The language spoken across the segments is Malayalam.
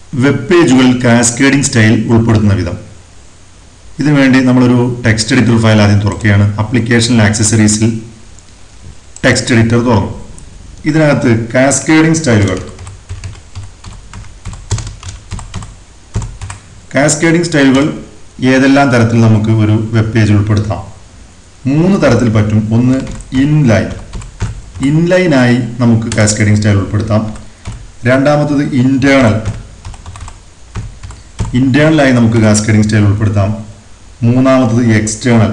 വെബ് പേജുകളിൽ കാസ്കേഡിംഗ് സ്റ്റൈൽ ഉൾപ്പെടുത്തുന്ന വിധം ഇതിനുവേണ്ടി നമ്മളൊരു ടെക്സ്റ്റ് എഡിറ്റർ ഫയൽ ആദ്യം തുറക്കുകയാണ് അപ്ലിക്കേഷനിൽ ആക്സസറീസിൽ ടെക്സ്റ്റ് എഡിറ്റർ തുറന്നു ഇതിനകത്ത് കാസ്കേഡിംഗ് സ്റ്റൈലുകൾ കാസ്കേഡിംഗ് സ്റ്റൈലുകൾ ഏതെല്ലാം തരത്തിൽ നമുക്ക് ഒരു വെബ് പേജിൽ ഉൾപ്പെടുത്താം മൂന്ന് തരത്തിൽ പറ്റും ഒന്ന് ഇൻലൈൻ ഇൻലൈനായി നമുക്ക് കാസ്കേഡിംഗ് സ്റ്റൈൽ ഉൾപ്പെടുത്താം രണ്ടാമത്തത് ഇന്റേണൽ ഇന്റേണലായി നമുക്ക് കാസ്കേഡിംഗ് സ്റ്റൈൽ ഉൾപ്പെടുത്താം മൂന്നാമത്തത് എക്സ്റ്റേണൽ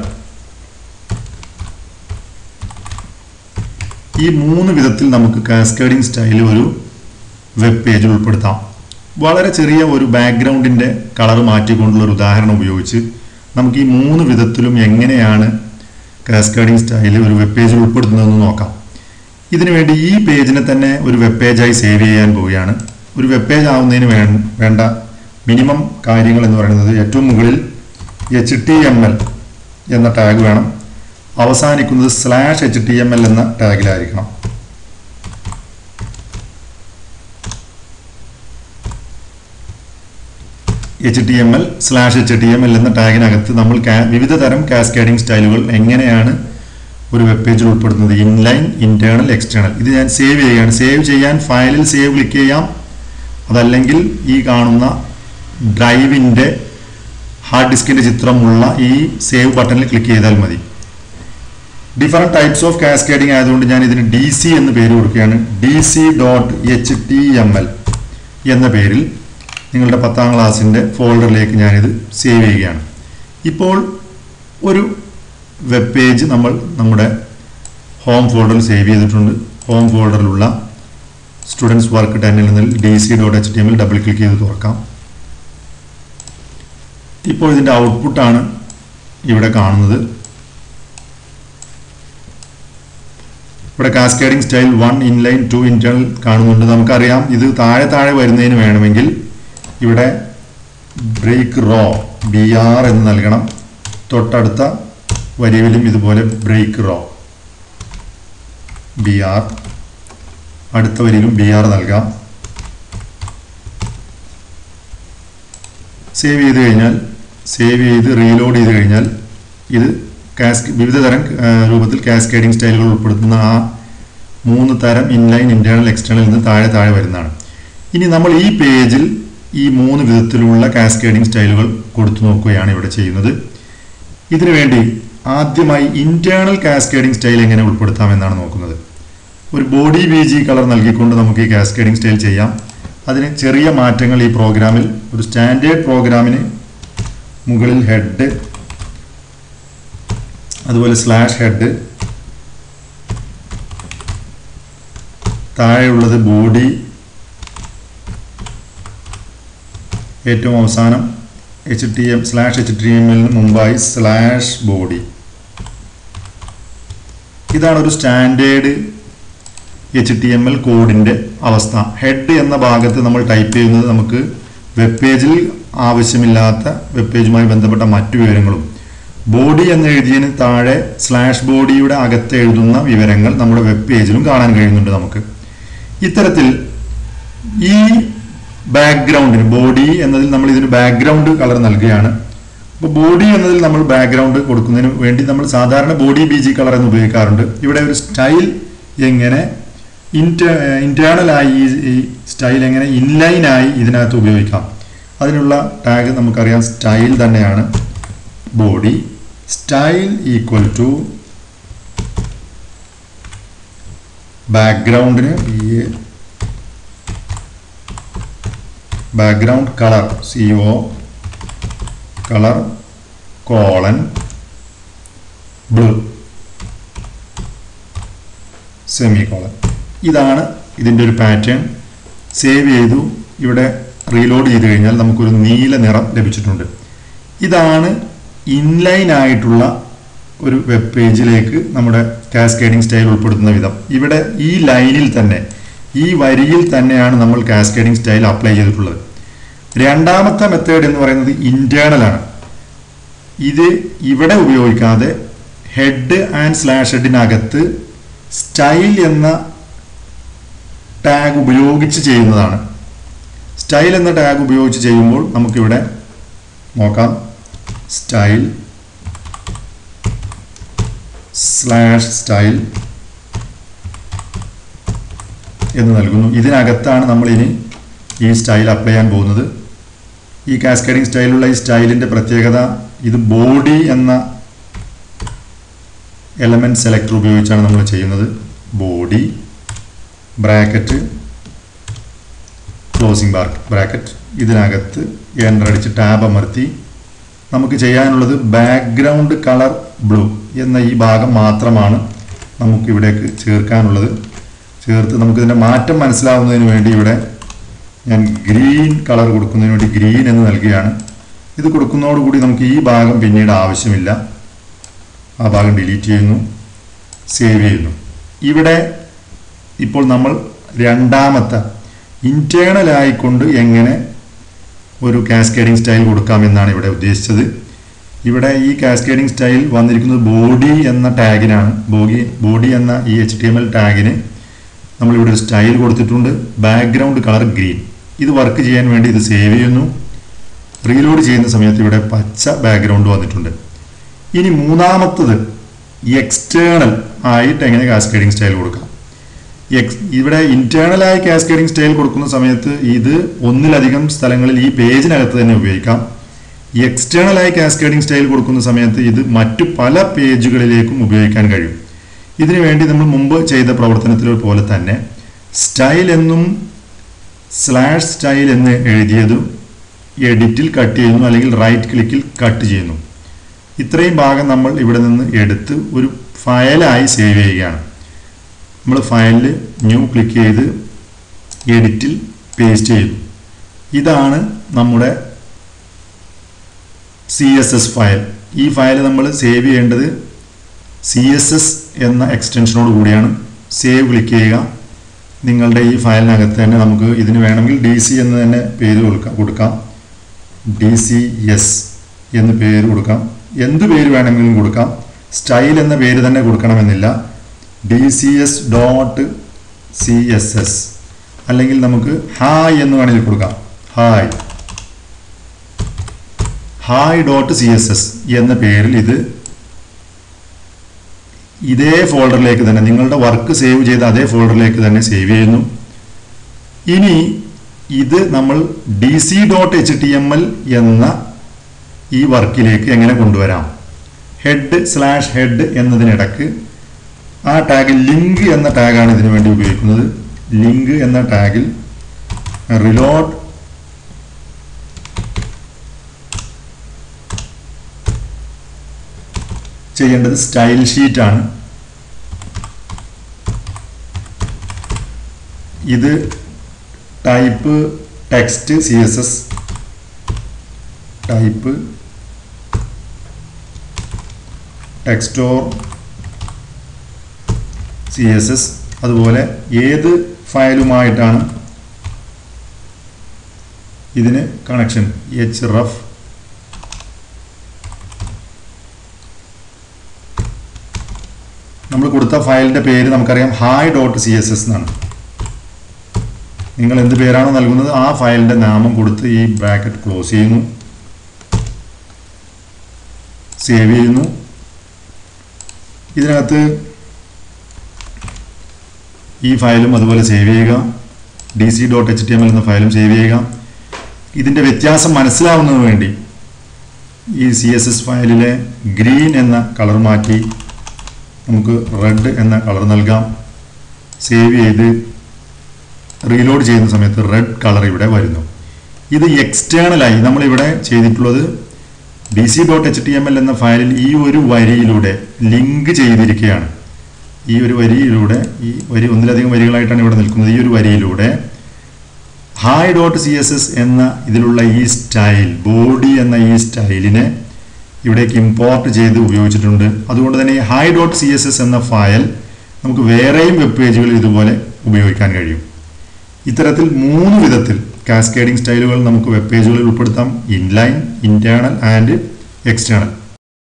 ഈ മൂന്ന് വിധത്തിൽ നമുക്ക് കാസ്കേഡിംഗ് സ്റ്റൈൽ ഒരു വെബ് പേജിൽ ഉൾപ്പെടുത്താം വളരെ ചെറിയ ഒരു ബാക്ക്ഗ്രൗണ്ടിൻ്റെ കളർ മാറ്റിക്കൊണ്ടുള്ള ഒരു ഉദാഹരണം ഉപയോഗിച്ച് നമുക്ക് ഈ മൂന്ന് വിധത്തിലും എങ്ങനെയാണ് കാസ്കേഡിംഗ് സ്റ്റൈൽ ഒരു വെബ് പേജിൽ ഉൾപ്പെടുത്തുന്നതെന്ന് നോക്കാം ഇതിനു വേണ്ടി ഈ പേജിനെ തന്നെ ഒരു വെബ് പേജായി സേവ് ചെയ്യാൻ പോവുകയാണ് ഒരു വെബ് പേജ് ആവുന്നതിന് വേ വേണ്ട മിനിമം കാര്യങ്ങൾ എന്ന് പറയുന്നത് ഏറ്റവും മുകളിൽ എച്ച് ടി എം എൽ എന്ന ടാഗ് വേണം അവസാനിക്കുന്നത് slash H T M L എന്ന ടാഗിലായിരിക്കണം H T M L slash H T M L എന്ന ടാഗിനകത്ത് നമ്മൾ വിവിധ തരം കാസ്കേഡിംഗ് സ്റ്റൈലുകൾ എങ്ങനെയാണ് ഒരു വെബ് പേജിൽ ഉൾപ്പെടുന്നത് ഇൻലൈൻ ഇന്റേണൽ എക്സ്റ്റേണൽ ഇത് ഞാൻ സേവ് ചെയ്യുകയാണ് സേവ് ചെയ്യാൻ ഫയലിൽ സേവ് ക്ലിക്ക് ചെയ്യാം അതല്ലെങ്കിൽ ഈ കാണുന്ന ഡ്രൈവിൻ്റെ ഹാർഡ് ഡിസ്കിൻ്റെ ചിത്രമുള്ള ഈ സേവ് ബട്ടണിൽ ക്ലിക്ക് ചെയ്താൽ മതി ഡിഫറെൻറ്റ് ടൈപ്സ് ഓഫ് കാസ്കേഡിംഗ് ആയതുകൊണ്ട് ഞാൻ ഇതിന് ഡി സി എന്ന് പേര് കൊടുക്കുകയാണ് D C dot H T M L എന്ന പേരിൽ നിങ്ങളുടെ പത്താം ക്ലാസ്സിൻ്റെ ഫോൾഡറിലേക്ക് ഞാനിത് സേവ് ചെയ്യുകയാണ് ഇപ്പോൾ ഒരു വെബ് പേജ് നമ്മൾ നമ്മുടെ ഹോം ഫോൾഡറിൽ സേവ് ചെയ്തിട്ടുണ്ട് ഹോം ഫോൾഡറിലുള്ള സ്റ്റുഡൻസ് വർക്ക് ടെന്നിൽ നിന്ന് D C dot H T എമ്മിൽ ഡബിൾ ക്ലിക്ക് ചെയ്ത് തുറക്കാം ഇപ്പോൾ ഇതിൻ്റെ ഔട്ട്പുട്ടാണ് ഇവിടെ കാണുന്നത് ഇവിടെ cascading style one inline two internal കാണുന്നുണ്ട് നമുക്കറിയാം ഇത് താഴെ താഴെ വരുന്നതിന് വേണമെങ്കിൽ ഇവിടെ ബ്രേക്ക് റോ ബി ആർ എന്ന് നൽകണം തൊട്ടടുത്ത വരിയിലും ഇതുപോലെ ബ്രേക്ക് റോ ബി ആർ അടുത്ത വരിയിലും ബി ആർ നൽകാം സേവ് ചെയ്ത് കഴിഞ്ഞാൽ സേവ് ചെയ്ത് റീലോഡ് ചെയ്ത് കഴിഞ്ഞാൽ ഇത് കാസ്ക് വിവിധ തരം രൂപത്തിൽ കാസ്കേഡിംഗ് സ്റ്റൈലുകൾ ഉൾപ്പെടുത്തുന്ന ആ മൂന്ന് തരം ഇൻലൈൻ ഇന്റേണൽ എക്സ്റ്റേണൽ നിന്ന് താഴെ താഴെ വരുന്നതാണ് ഇനി നമ്മൾ ഈ പേജിൽ ഈ മൂന്ന് വിധത്തിലുള്ള കാസ്കേഡിംഗ് സ്റ്റൈലുകൾ കൊടുത്തു നോക്കുകയാണ് ഇവിടെ ചെയ്യുന്നത് ഇതിനു വേണ്ടി ആദ്യമായി ഇന്റേണൽ കാസ്കേഡിംഗ് സ്റ്റൈൽ എങ്ങനെ ഉൾപ്പെടുത്താമെന്നാണ് നോക്കുന്നത് ഒരു ബോഡി ബി ജി കളർ നൽകിക്കൊണ്ട് നമുക്ക് ഈ കാസ്കേഡിംഗ് സ്റ്റൈൽ ചെയ്യാം അതിന് ചെറിയ മാറ്റങ്ങൾ ഈ പ്രോഗ്രാമിൽ ഒരു സ്റ്റാൻഡേർഡ് പ്രോഗ്രാമിന് മുകളിൽ ഹെഡ് അതുപോലെ സ്ലാഷ് ഹെഡ് താഴെയുള്ളത് ബോഡി ഏറ്റവും അവസാനം H T M slash H T എമ്മിന് മുമ്പായി സ്ലാഷ് ബോഡി ഇതാണ് ഒരു standard H T M L കോഡിൻ്റെ അവസ്ഥ ഹെഡ് എന്ന ഭാഗത്ത് നമ്മൾ ടൈപ്പ് ചെയ്യുന്നത് നമുക്ക് വെബ് പേജിൽ ആവശ്യമില്ലാത്ത വെബ് പേജുമായി ബന്ധപ്പെട്ട മറ്റു വിവരങ്ങളും ബോഡി എന്ന് എഴുതിയതിന് താഴെ സ്ലാഷ് ബോഡിയുടെ അകത്ത് എഴുതുന്ന വിവരങ്ങൾ നമ്മുടെ വെബ് പേജിലും കാണാൻ കഴിയുന്നുണ്ട് നമുക്ക് ഇത്തരത്തിൽ ഈ ബാക്ക്ഗ്രൗണ്ടിന് ബോഡി എന്നതിൽ നമ്മൾ ഇതിന് ബാക്ക്ഗ്രൗണ്ട് കളർ നൽകുകയാണ് അപ്പോൾ ബോഡി എന്നതിൽ നമ്മൾ ബാക്ക്ഗ്രൗണ്ട് കൊടുക്കുന്നതിന് വേണ്ടി നമ്മൾ സാധാരണ ബോഡി ബി ജി കളർ എന്ന് ഉപയോഗിക്കാറുണ്ട് ഇവിടെ ഒരു സ്റ്റൈൽ എങ്ങനെ ഇൻറ്റേ ഇൻറ്റേണലായി ഈ സ്റ്റൈൽ എങ്ങനെ ഇൻലൈനായി ഇതിനകത്ത് ഉപയോഗിക്കാം അതിനുള്ള ടാഗ് നമുക്കറിയാം സ്റ്റൈൽ തന്നെയാണ് ബോഡി സ്റ്റൈൽ ഈക്വൽ ടു ബാക്ക്ഗ്രൗണ്ടിന് ഈ background colour C O colour colon blue semicolon ഇതാണ് ഇതിൻ്റെ ഒരു പാറ്റേൺ സേവ് ചെയ്തു ഇവിടെ റീലോഡ് ചെയ്ത് കഴിഞ്ഞാൽ നമുക്കൊരു നീല നിറം ലഭിച്ചിട്ടുണ്ട് ഇതാണ് ഇൻലൈൻ ആയിട്ടുള്ള ഒരു വെബ് പേജിലേക്ക് നമ്മുടെ കാസ്കേഡിംഗ് സ്റ്റൈൽ ഉൾപ്പെടുത്തുന്ന വിധം ഇവിടെ ഈ ലൈനിൽ തന്നെ ഈ വരിയിൽ തന്നെയാണ് നമ്മൾ കാസ്കേഡിംഗ് സ്റ്റൈൽ അപ്ലൈ ചെയ്തിട്ടുള്ളത് രണ്ടാമത്തെ മെത്തേഡ് എന്ന് പറയുന്നത് ഇന്റേണൽ ആണ് ഇത് ഇവിടെ ഉപയോഗിക്കാതെ ഹെഡ് ആൻഡ് സ്ലാഷ് ഹെഡിനകത്ത് സ്റ്റൈൽ എന്ന ടാഗ് ഉപയോഗിച്ച് ചെയ്യുന്നതാണ് സ്റ്റൈൽ എന്ന ടാഗ് ഉപയോഗിച്ച് ചെയ്യുമ്പോൾ നമുക്കിവിടെ നോക്കാം സ്റ്റൈൽ സ്ലാഷ് സ്റ്റൈൽ എന്ന് നൽകുന്നു ഇതിനകത്താണ് നമ്മൾ ഇനി ഈ സ്റ്റൈൽ അപ്ലൈ ചെയ്യാൻ പോകുന്നത് ഈ കാസ്കേഡിംഗ് സ്റ്റൈലുള്ള ഈ സ്റ്റൈലിൻ്റെ പ്രത്യേകത ഇത് ബോഡി എന്ന എലമെൻറ്റ് സെലക്ടർ ഉപയോഗിച്ചാണ് നമ്മൾ ചെയ്യുന്നത് body bracket closing bar bracket ഇതിനകത്ത് എൻ്റർ അടിച്ച് ടാബ് അമർത്തി നമുക്ക് ചെയ്യാനുള്ളത് ബാക്ക്ഗ്രൗണ്ട് കളർ ബ്ലൂ എന്ന ഈ ഭാഗം മാത്രമാണ് നമുക്ക് ഇവിടേക്ക് ചേർക്കാനുള്ളത് ചേർത്ത് നമുക്കിതിൻ്റെ മാറ്റം മനസ്സിലാവുന്നതിന് വേണ്ടി ഇവിടെ ഞാൻ ഗ്രീൻ കളർ കൊടുക്കുന്നതിന് വേണ്ടി ഗ്രീൻ എന്ന് നൽകുകയാണ് ഇത് കൊടുക്കുന്നതോടുകൂടി നമുക്ക് ഈ ഭാഗം പിന്നീട് ആവശ്യമില്ല ആ ഭാഗം ഡിലീറ്റ് ചെയ്യുന്നു സേവ് ചെയ്യുന്നു ഇവിടെ ഇപ്പോൾ നമ്മൾ രണ്ടാമത്തെ ഇൻറ്റേണൽ ആയിക്കൊണ്ട് എങ്ങനെ ഒരു കാസ്കേഡിംഗ് സ്റ്റൈൽ കൊടുക്കാമെന്നാണ് ഇവിടെ ഉദ്ദേശിച്ചത് ഇവിടെ ഈ കാസ്കേഡിംഗ് സ്റ്റൈൽ വന്നിരിക്കുന്നത് ബോഡി എന്ന ടാഗിനാണ് ബോഡി ബോഡി എന്ന ഈ എച്ച് ടി എം എൽ ടാഗിന് നമ്മളിവിടെ ഒരു സ്റ്റൈൽ കൊടുത്തിട്ടുണ്ട് ബാക്ക്ഗ്രൗണ്ട് കളർ ഗ്രീൻ ഇത് വർക്ക് ചെയ്യാൻ വേണ്ടി ഇത് സേവ് ചെയ്യുന്നു റീലോഡ് ചെയ്യുന്ന സമയത്ത് ഇവിടെ പച്ച ബാക്ക്ഗ്രൗണ്ട് വന്നിട്ടുണ്ട് ഇനി മൂന്നാമത്തത് എക്സ്റ്റേണൽ ആയിട്ട് എങ്ങനെ കാസ്കേഡിംഗ് സ്റ്റൈൽ കൊടുക്കാം എക്സ് ഇവിടെ ഇന്റേണലായി കാസ്കേഡിംഗ് സ്റ്റൈൽ കൊടുക്കുന്ന സമയത്ത് ഇത് ഒന്നിലധികം സ്ഥലങ്ങളിൽ ഈ പേജിനകത്ത് തന്നെ ഉപയോഗിക്കാം എക്സ്റ്റേണലായി കാസ്കേഡിംഗ് സ്റ്റൈൽ കൊടുക്കുന്ന സമയത്ത് ഇത് മറ്റു പല പേജുകളിലേക്കും ഉപയോഗിക്കാൻ കഴിയും ഇതിനു വേണ്ടി നമ്മൾ മുമ്പ് ചെയ്ത പ്രവർത്തനത്തിൽ പോലെ തന്നെ സ്റ്റൈൽ എന്നും സ്ലാഷ് സ്റ്റൈൽ എന്ന് എഴുതിയത് എഡിറ്റിൽ കട്ട് ചെയ്യുന്നു അല്ലെങ്കിൽ റൈറ്റ് ക്ലിക്കിൽ കട്ട് ചെയ്യുന്നു ഇത്രയും ഭാഗം നമ്മൾ ഇവിടെ നിന്ന് എടുത്ത് ഒരു ഫയലായി സേവ് ചെയ്യുകയാണ് നമ്മൾ ഫയലിൽ ന്യൂ ക്ലിക്ക് ചെയ്ത് എഡിറ്റിൽ പേസ്റ്റ് ചെയ്തു ഇതാണ് നമ്മുടെ സി എസ് എസ് ഫയൽ ഈ ഫയൽ നമ്മൾ സേവ് ചെയ്യേണ്ടത് സി എസ് എസ് എന്ന എക്സ്റ്റൻഷനോട് കൂടിയാണ് സേവ് ക്ലിക്ക് ചെയ്യുക നിങ്ങളുടെ ഈ ഫയലിനകത്ത് തന്നെ നമുക്ക് ഇതിന് വേണമെങ്കിൽ ഡി സി എന്ന് തന്നെ പേര് കൊടുക്കാം കൊടുക്കാം ഡി സി എസ് എന്ന് പേര് കൊടുക്കാം എന്ത് പേര് വേണമെങ്കിലും കൊടുക്കാം സ്റ്റൈൽ എന്ന പേര് തന്നെ കൊടുക്കണമെന്നില്ല D C S dot C S S അല്ലെങ്കിൽ നമുക്ക് ഹായ് എന്ന് വേണമെങ്കിൽ കൊടുക്കാം hi hi dot C S S എന്ന പേരിൽ ഇത് ഇതേ ഫോൾഡറിലേക്ക് തന്നെ നിങ്ങളുടെ വർക്ക് സേവ് ചെയ്ത അതേ ഫോൾഡറിലേക്ക് തന്നെ സേവ് ചെയ്യുന്നു ഇനി ഇത് നമ്മൾ D C dot H T M L എന്ന ഈ വർക്കിലേക്ക് എങ്ങനെ കൊണ്ടുവരാം ഹെഡ് സ്ലാഷ് ഹെഡ് എന്നതിനിടക്ക് ആ ടാഗിൽ ലിങ്ക് എന്ന ടാഗാണ് ഇതിനു വേണ്ടി ഉപയോഗിക്കുന്നത് ലിങ്ക് എന്ന ടാഗിൽ റിലോഡ് ചെയ്യേണ്ടത് സ്റ്റൈൽ ഷീറ്റാണ് ഇത് type text C S S type text or C S S അതുപോലെ ഏത് ഫയലുമായിട്ടാണ് ഇതിന് കണക്ഷൻ എച്ച് റഫ് നമ്മൾ കൊടുത്ത ഫയലിൻ്റെ പേര് നമുക്കറിയാം hi dot C S S എന്നാണ് നിങ്ങൾ എന്ത് പേരാണോ നൽകുന്നത് ആ ഫയലിൻ്റെ നാമം കൊടുത്ത് ഈ ബ്രാക്കറ്റ് ക്ലോസ് ചെയ്യുന്നു സേവ് ചെയ്യുന്നു ഇതിനകത്ത് ഈ ഫയലും അതുപോലെ സേവ് ചെയ്യുക D C dot H T M L എന്ന ഫയലും സേവ് ചെയ്യുക ഇതിൻ്റെ വ്യത്യാസം മനസ്സിലാവുന്നതിന് വേണ്ടി ഈ സി എസ് എസ് ഫയലിലെ ഗ്രീൻ എന്ന കളർ മാറ്റി നമുക്ക് റെഡ് എന്ന കളർ നൽകാം സേവ് ചെയ്ത് റീലോഡ് ചെയ്യുന്ന സമയത്ത് റെഡ് കളർ ഇവിടെ വരുന്നു ഇത് എക്സ്റ്റേണലായി നമ്മളിവിടെ ചെയ്തിട്ടുള്ളത് D C dot H T M L എന്ന ഫയലിൽ ഈ ഒരു വരിയിലൂടെ ലിങ്ക് ചെയ്തിരിക്കുകയാണ് ഈ ഒരു വരിയിലൂടെ ഈ വരി ഒന്നിലധികം വരികളായിട്ടാണ് ഇവിടെ നിൽക്കുന്നത് ഈ ഒരു വരിയിലൂടെ hi dot C S S എന്ന ഇതിലുള്ള ഈ സ്റ്റൈൽ ബോഡി എന്ന ഈ സ്റ്റൈലിനെ ഇവിടേക്ക് ഇമ്പോർട്ട് ചെയ്ത് ഉപയോഗിച്ചിട്ടുണ്ട് അതുകൊണ്ട് തന്നെ hi dot C S S എന്ന ഫയൽ നമുക്ക് വേറെയും വെബ് പേജുകളിൽ ഇതുപോലെ ഉപയോഗിക്കാൻ കഴിയും ഇത്തരത്തിൽ മൂന്ന് വിധത്തിൽ കാസ്കേഡിംഗ് സ്റ്റൈലുകൾ നമുക്ക് വെബ് പേജുകളിൽ ഉൾപ്പെടുത്താം ഇൻലൈൻ ഇന്റേണൽ ആൻഡ് എക്സ്റ്റേണൽ